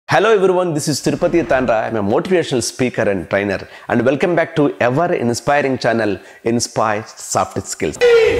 Hello everyone, this is Tirupati Tandra. I'm a motivational speaker and trainer and welcome back to ever inspiring channel Inspire Soft Skills.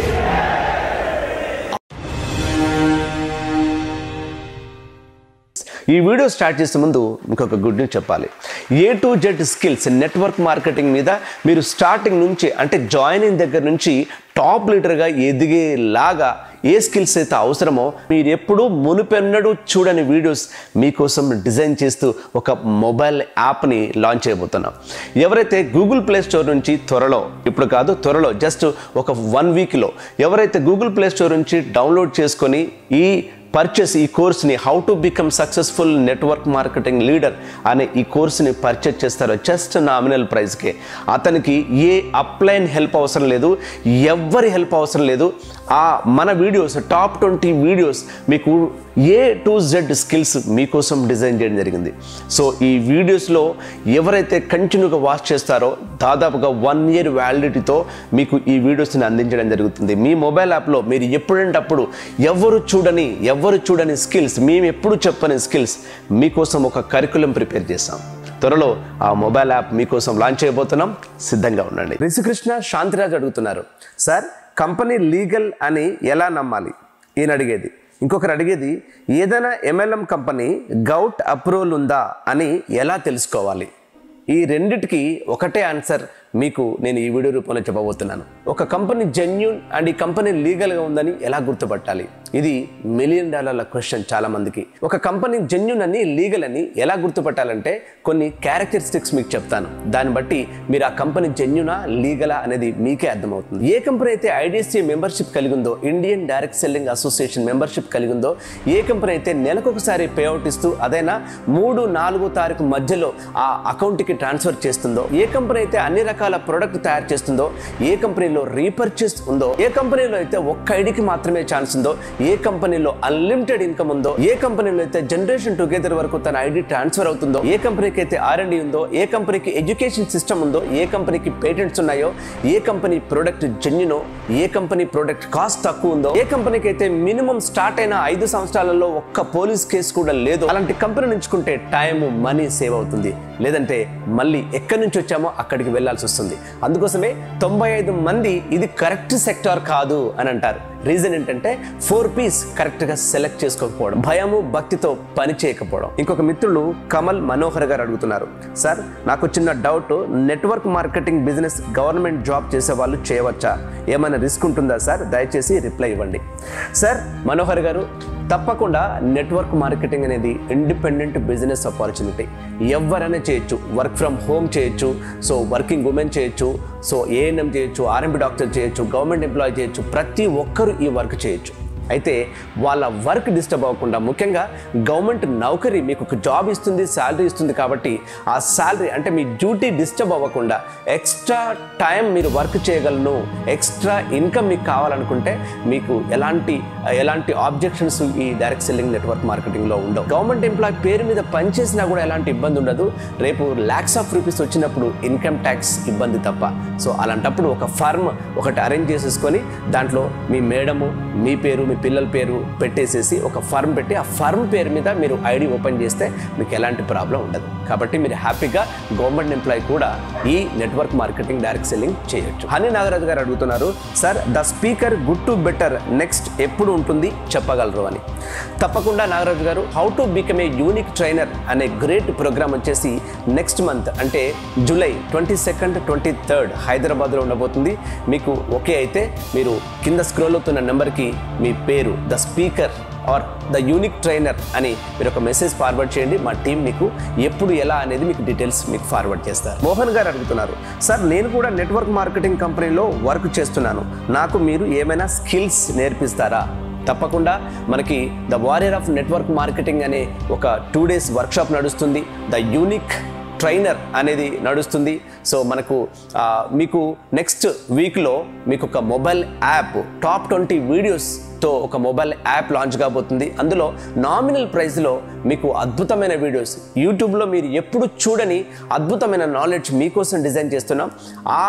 ఈ video start చేసే ముందు ఇంకొక good news చెప్పాలి A to Z skills network marketing మీద మీరు starting నుంచి అంటే joining దగ్గర నుంచి టాప్ లీడర్గా ఎదిగేలాగా ఏ స్కిల్స్ అయితే అవసరమో మీరు ఎప్పుడూ మునుపెన్నడూ చూడని వీడియోస్ మీకోసం డిజైన్ చేస్తూ ఒక మొబైల్ యాప్ని లాంచ్ చేయబోతున్నాం ఎవరైతే గూగుల్ ప్లే స్టోర్ నుంచి త్వరలో ఇప్పుడు కాదు త్వరలో జస్ట్ ఒక వన్ వీక్లో ఎవరైతే గూగుల్ ప్లే స్టోర్ నుంచి డౌన్లోడ్ చేసుకొని ఈ పర్చేస్ ఈ కోర్స్ని how to become successful network marketing leader అనే ఈ కోర్స్ని పర్చేస్ చేస్తారో జస్ట్ నామినల్ ప్రైస్కే అతనికి ఏ అప్లైన్ హెల్ప్ అవసరం లేదు ఎవ్వరి హెల్ప్ అవసరం లేదు ఆ మన వీడియోస్ టాప్ ట్వంటీ వీడియోస్ మీకు ఏ టు జెడ్ స్కిల్స్ మీకోసం డిజైన్ చేయడం జరిగింది సో ఈ వీడియోస్లో ఎవరైతే కంటిన్యూగా వాచ్ చేస్తారో దాదాపుగా వన్ ఇయర్ వ్యాలిడిటీతో మీకు ఈ వీడియోస్ని అందించడం జరుగుతుంది మీ మొబైల్ యాప్లో మీరు ఎప్పుడంటే అప్పుడు ఎవరు చూడని ఎవరు చూడని స్కిల్స్ మేము ఎప్పుడు చెప్పని స్కిల్స్ మీకోసం ఒక కరికులం ప్రిపేర్ చేస్తాం త్వరలో ఆ మొబైల్ యాప్ మీకోసం లాంచ్ చేయబోతున్నాం సిద్ధంగా ఉండండి రిషికృష్ణ శాంతిరాజ్ అడుగుతున్నారు సార్ కంపెనీ లీగల్ అని ఎలా నమ్మాలి ఈయన అడిగేది ఇంకొకరు అడిగేది ఏదైనా ఎంఎల్ఎం కంపెనీ గౌట్ అప్రూవల్ ఉందా అని ఎలా తెలుసుకోవాలి ఈ రెండిటికి ఒకటే ఆన్సర్ మీకు నేను ఈ వీడియో రూపంలో చెప్పబోతున్నాను ఒక కంపెనీ జెన్యున్ అండ్ ఈ కంపెనీ లీగల్గా ఉందని ఎలా గుర్తుపట్టాలి ఇది మిలియన్ డాలర్ల క్వశ్చన్ చాలా మందికి ఒక కంపెనీ జెన్యున్ అని లీగల్ అని ఎలా గుర్తుపట్టాలంటే కొన్ని క్యారెక్టరిస్టిక్స్ మీకు చెప్తాను దాన్ని బట్టి మీరు ఆ కంపెనీ జెన్యునా లీగలా అనేది మీకే అర్థమవుతుంది ఏ కంపెనీ అయితే ఐడిఎస్సి మెంబర్షిప్ కలిగి ఉందో Indian direct selling association membership కలిగి ఉందో ఏ కంపెనీ అయితే నెలకొకసారి పేఅవుట్ ఇస్తూ అదైనా మూడు నాలుగో తారీఖు మధ్యలో ఆ అకౌంట్కి ట్రాన్స్ఫర్ చేస్తుందో ఏ కంపెనీ అయితే అన్ని రకాల ప్రొడక్ట్ తయారు చేస్తుందో ఏ కంపెనీలో రీపర్చేస్ ఉందో ఏ కంపెనీలో అయితే ఒక్క ఐడికి మాత్రమే ఛాన్స్ ఉందో ఏ కంపెనీలో అన్లిమిటెడ్ ఇన్కమ్ ఉందో ఏ కంపెనీలో అయితే జనరేషన్ టుగెదర్ వరకు తన ఐడి ట్రాన్స్ఫర్ అవుతుందో ఏ కంపెనీకి అయితే ఆర్ అండ్ ఉందో ఏ కంపెనీకి ఎడ్యుకేషన్ సిస్టమ్ ఉందో ఏ కంపెనీకి పేటెంట్స్ ఉన్నాయో ఏ కంపెనీ ప్రొడక్ట్ జెన్యునో ఏ కంపెనీ ప్రొడక్ట్ కాస్ట్ తక్కువ ఉందో ఏ కంపెనీకి అయితే మినిమం స్టార్ట్ అయిన ఐదు సంవత్సరాలలో ఒక్క పోలీస్ కేసు కూడా లేదు అలాంటి కంపెనీ నుంచుకుంటే టైం మనీ సేవ్ అవుతుంది లేదంటే మళ్ళీ ఎక్కడి నుంచి వచ్చామో అక్కడికి వెళ్ళాల్సి వస్తుంది అందుకోసమే తొంభై ఐదు మంది ఇది కరెక్ట్ సెక్టార్ కాదు అని అంటారు రీజన్ ఏంటంటే ఫోర్ పీస్ కరెక్ట్గా సెలెక్ట్ చేసుకోకపోవడం భయము భక్తితో పని చేయకపోవడం ఇంకొక మిత్రులు కమల్ మనోహర్ గారు అడుగుతున్నారు సార్ నాకు చిన్న doubt network marketing business government job చేసే వాళ్ళు చేయవచ్చా ఏమైనా రిస్క్ ఉంటుందా సార్ దయచేసి రిప్లై ఇవ్వండి సార్ మనోహర్ గారు తప్పకుండా నెట్వర్క్ మార్కెటింగ్ అనేది ఇండిపెండెంట్ బిజినెస్ ఆపర్చునిటీ ఎవరైనా చేయొచ్చు వర్క్ ఫ్రమ్ హోమ్ చేయొచ్చు సో వర్కింగ్ ఉమెన్ చేయొచ్చు సో ఏఎన్ఎం చేయొచ్చు ఆర్ఎంపీ డాక్టర్ చేయొచ్చు గవర్నమెంట్ ఎంప్లాయీ చేయొచ్చు ప్రతి ఒక్కరూ ఈ వర్క్ చేయొచ్చు అయితే వాళ్ళ వర్క్ డిస్టర్బ్ అవ్వకుండా ముఖ్యంగా గవర్నమెంట్ నౌకరీ మీకు ఒక జాబ్ ఇస్తుంది శాలరీ ఇస్తుంది కాబట్టి ఆ శాలరీ అంటే మీ డ్యూటీ డిస్టర్బ్ అవ్వకుండా ఎక్స్ట్రా టైం మీరు వర్క్ చేయగలను ఎక్స్ట్రా ఇన్కమ్ మీకు కావాలనుకుంటే మీకు ఎలాంటి ఎలాంటి ఆబ్జెక్షన్స్ ఈ డైరెక్ట్ సెల్లింగ్ నెట్వర్క్ మార్కెటింగ్లో ఉండవు గవర్నమెంట్ ఎంప్లాయ్ పేరు మీద పనిచేసినా కూడా ఎలాంటి ఇబ్బంది ఉండదు రేపు ల్యాక్స్ ఆఫ్ రూపీస్ వచ్చినప్పుడు ఇన్కమ్ ట్యాక్స్ ఇబ్బంది తప్ప సో అలాంటప్పుడు ఒక ఫర్మ్ ఒకటి అరేంజ్ చేసేసుకొని దాంట్లో మీ మేడము మీ పేరు మీ పిల్లల పేరు పెట్టేసేసి ఒక ఫర్మ్ పెట్టి ఆ ఫర్మ్ పేరు మీద మీరు ఐడి ఓపెన్ చేస్తే మీకు ఎలాంటి ప్రాబ్లం ఉండదు కాబట్టి మీరు హ్యాపీగా గవర్నమెంట్ ఎంప్లాయీ కూడా ఈ నెట్వర్క్ మార్కెటింగ్ డైరెక్ట్ సెల్లింగ్ చేయొచ్చు హనీ నాగరాజు గారు అడుగుతున్నారు sir the speaker good to better next ఎప్పుడు ఉంటుంది చెప్పగలరు అని తప్పకుండా నాగరాజు గారు how to become a unique trainer అనే గ్రేట్ ప్రోగ్రామ్ వచ్చేసి నెక్స్ట్ మంత్ అంటే July twenty second twenty third హైదరాబాద్లో ఉండబోతుంది మీకు ఓకే అయితే మీరు కింద స్క్రోల్ అవుతున్న నెంబర్కి మీ పేరు the speaker or the unique trainer అని మీరు ఒక మెసేజ్ ఫార్వర్డ్ చేయండి మా టీం మీకు ఎప్పుడు ఎలా అనేది మీకు డీటెయిల్స్ మీకు ఫార్వర్డ్ చేస్తారు మోహన్ గారు అడుగుతున్నారు సార్ నేను కూడా నెట్వర్క్ మార్కెటింగ్ కంపెనీలో వర్క్ చేస్తున్నాను నాకు మీరు ఏమైనా స్కిల్స్ నేర్పిస్తారా తప్పకుండా మనకి the warrior of network marketing అనే ఒక టూ డేస్ వర్క్షాప్ నడుస్తుంది ద యూనిక్ ట్రైనర్ అనేది నడుస్తుంది సో మనకు ఆ, మీకు నెక్స్ట్ వీక్లో మీకు ఒక మొబైల్ యాప్ టాప్ ట్వంటీ వీడియోస్తో ఒక మొబైల్ యాప్ లాంచ్ కాబోతుంది అందులో నామినల్ ప్రైస్లో మీకు అద్భుతమైన వీడియోస్ యూట్యూబ్లో మీరు ఎప్పుడు చూడని అద్భుతమైన నాలెడ్జ్ మీకోసం డిజైన్ చేస్తున్నాం ఆ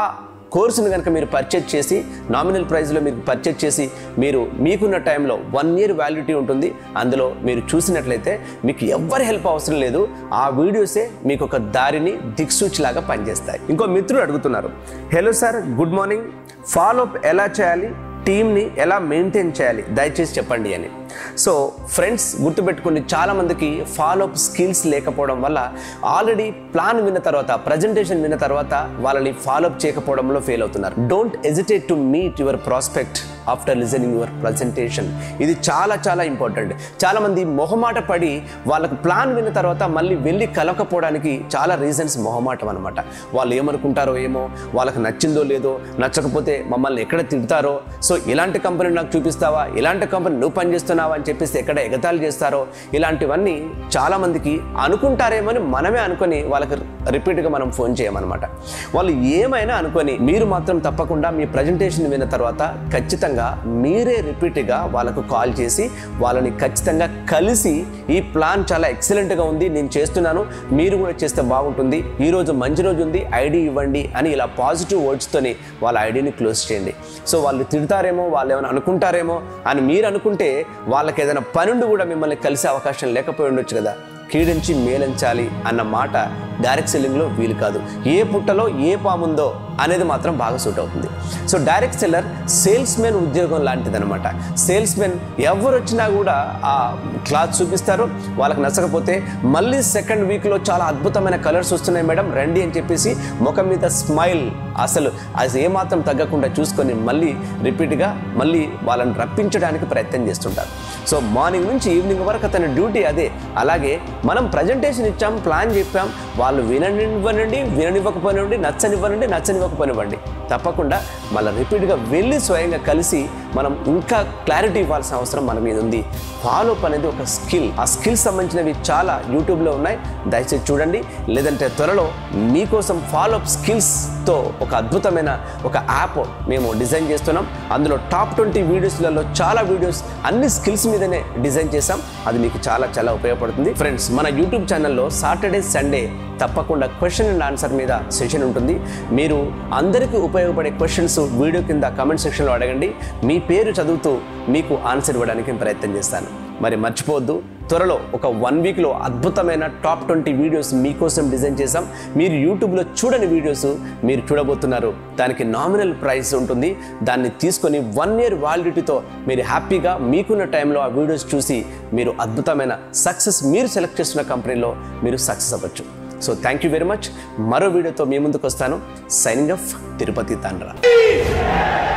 కోర్సును కనుక మీరు పర్చేజ్ చేసి నామినల్ ప్రైస్లో మీరు పర్చేజ్ చేసి మీరు మీకున్న టైంలో వన్ ఇయర్ వ్యాలిడిటీ ఉంటుంది అందులో మీరు చూసినట్లయితే మీకు ఎవ్వరి హెల్ప్ అవసరం లేదు ఆ వీడియోసే మీకు ఒక దారిని దిక్సూచి లాగా పనిచేస్తాయి ఇంకో మిత్రుడు అడుగుతున్నారు hello sir good morning follow up ఎలా చేయాలి టీమ్ని ఎలా మెయింటైన్ చేయాలి దయచేసి చెప్పండి అని సో ఫ్రెండ్స్ గుర్తుపెట్టుకోండి చాలామందికి ఫాలో అప్ స్కిల్స్ లేకపోవడం వల్ల ఆల్రెడీ ప్లాన్ విన్న తర్వాత ప్రజెంటేషన్ విన్న తర్వాత వాళ్ళని ఫాలో అప్ చేయకపోవడంలో ఫెయిల్ అవుతున్నారు don't agitate to meet your prospect after listening your presentation ఇది చాలా చాలా ఇంపార్టెంట్ చాలామంది మొహమాట పడి వాళ్ళకు ప్లాన్ విన్న తర్వాత మళ్ళీ వెళ్ళి కలవకపోవడానికి చాలా రీజన్స్ మొహమాటం అనమాట వాళ్ళు ఏమనుకుంటారో ఏమో వాళ్ళకి నచ్చిందో లేదో నచ్చకపోతే మమ్మల్ని ఎక్కడ తిడతారో సో ఇలాంటి కంపెనీ నాకు చూపిస్తావా ఇలాంటి కంపెనీ నువ్వు పనిచేస్తున్నావా అని చెప్పేసి ఎక్కడ ఎగతాళి చేస్తారో ఇలాంటివన్నీ చాలామందికి అనుకుంటారేమని మనమే అనుకొని వాళ్ళకి రిపీట్గా మనం ఫోన్ చేయమన్నమాట వాళ్ళు ఏమైనా అనుకొని మీరు మాత్రం తప్పకుండా మీ ప్రజెంటేషన్ విన్న తర్వాత ఖచ్చితంగా మీరే రిపీట్గా వాళ్ళకు కాల్ చేసి వాళ్ళని ఖచ్చితంగా కలిసి ఈ ప్లాన్ చాలా ఎక్సలెంట్గా ఉంది నేను చేస్తున్నాను మీరు కూడా చేస్తే బాగుంటుంది ఈరోజు మంచి రోజు ఉంది ఐడి ఇవ్వండి అని ఇలా పాజిటివ్ వర్డ్స్తోని వాళ్ళ ఐడిని క్లోజ్ చేయండి సో వాళ్ళు తిడతారేమో వాళ్ళు ఏమైనా అనుకుంటారేమో అని మీరు అనుకుంటే వాళ్ళకి ఏదైనా పనుండి కూడా మిమ్మల్ని కలిసే అవకాశం లేకపోయి ఉండొచ్చు కదా కీడించి మేలించాలి అన్న మాట డైరెక్ట్ సెల్లింగ్లో వీలు కాదు ఏ పుట్టలో ఏ పాముందో అనేది మాత్రం బాగా సూట్ అవుతుంది so direct seller salesmen ఉద్యోగం లాంటిదనమాట సేల్స్ మెన్ ఎవరు వచ్చినా కూడా ఆ క్లాత్ చూపిస్తారు వాళ్ళకి నచ్చకపోతే మళ్ళీ సెకండ్ వీక్లో చాలా అద్భుతమైన కలర్స్ వస్తున్నాయి మేడం రండి అని చెప్పేసి ముఖం మీద స్మైల్ అసలు అది ఏమాత్రం తగ్గకుండా చూసుకొని మళ్ళీ రిపీట్గా మళ్ళీ వాళ్ళని రప్పించడానికి ప్రయత్నం చేస్తుంటారు సో మార్నింగ్ నుంచి ఈవినింగ్ వరకు అతని డ్యూటీ అదే అలాగే మనం ప్రజెంటేషన్ ఇచ్చాం ప్లాన్ చెప్పాం వాళ్ళు విననివ్వనండి విననివ్వకపోనివ్వండి నచ్చనివ్వనండి నచ్చనివ్వకపోనివ్వండి తప్పకుండా మళ్ళీ రిపీట్గా వెళ్ళి స్వయంగా కలిసి మనం ఇంకా క్లారిటీ ఇవ్వాల్సిన అవసరం మన మీద ఉంది ఫాలో అప్ అనేది ఒక స్కిల్ ఆ స్కిల్ సంబంధించినవి చాలా యూట్యూబ్లో ఉన్నాయి దయచేసి చూడండి లేదంటే త్వరలో మీకోసం ఫాలో అప్ స్కిల్స్తో ఒక అద్భుతమైన ఒక యాప్ మేము డిజైన్ చేస్తున్నాం అందులో టాప్ ట్వంటీ వీడియోస్లలో చాలా వీడియోస్ అన్ని స్కిల్స్ మీదనే డిజైన్ చేసాం అది మీకు చాలా చాలా ఉపయోగపడుతుంది ఫ్రెండ్స్ మన యూట్యూబ్ ఛానల్లో సాటర్డే సండే తప్పకుండా క్వశ్చన్ అండ్ ఆన్సర్ మీద సెషన్ ఉంటుంది మీరు అందరికీ ఉపయోగపడే క్వశ్చన్స్ వీడియో కింద కామెంట్ సెక్షన్లో అడగండి మీ పేరు చదువుతూ మీకు ఆన్సర్ ఇవ్వడానికి ప్రయత్నం చేస్తాను మరి మర్చిపోవద్దు త్వరలో ఒక వన్ వీక్లో అద్భుతమైన టాప్ ట్వంటీ వీడియోస్ మీకోసం డిజైన్ చేసాం మీరు యూట్యూబ్లో చూడని వీడియోస్ మీరు చూడబోతున్నారు దానికి నామినల్ ప్రైస్ ఉంటుంది దాన్ని తీసుకొని వన్ ఇయర్ వాలిడిటీతో మీరు హ్యాపీగా మీకున్న టైంలో ఆ వీడియోస్ చూసి మీరు అద్భుతమైన సక్సెస్ మీరు సెలెక్ట్ చేస్తున్న కంపెనీలో మీరు సక్సెస్ అవ్వచ్చు so thank you very much మరో వీడియోతో మీ ముందుకు వస్తాను సైనింగ్ ఆఫ్ తిరుపతి తాండ్రా